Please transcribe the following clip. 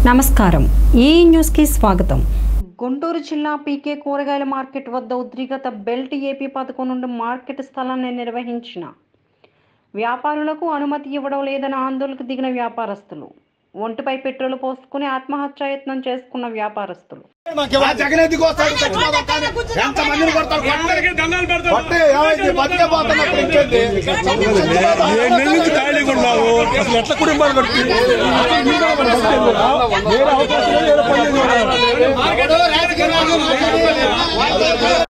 నమస్కారం ఈ న్యూస్కి స్వాగతం గుంటూరు జిల్లా పీకే కూరగాయల మార్కెట్ వద్ద ఉద్రిక్తత బెల్ట్ ఏపీ పథకం నుండి మార్కెట్ స్థలాన్ని నిర్వహించిన వ్యాపారులకు అనుమతి ఇవ్వడం లేదని ఆందోళనకు దిగిన వ్యాపారస్తులు ఒంటిపై పెట్రోల్ పోసుకుని ఆత్మహత్యాయత్నం చేసుకున్న వ్యాపారస్తులు ఆ జగన్ ఎందుకు వస్తాడు చచ్చిపోదాం కానీ ఎంత మందిని కొడతాడు కొట్టే. కొట్టే, ఏమైంది? బతికే పోతున్నప్పుడు ఇంకేంటి? ఏడు నెలల నుంచి ఖాళీగా ఉన్నావు అసలు ఎట్లా కుటుంబాలు గడిపి వేరే అవకాశం లేదు, వేరే పని లేదు. ఎవడో రాజకీయ నాయకుడు మాట్లాడాలి.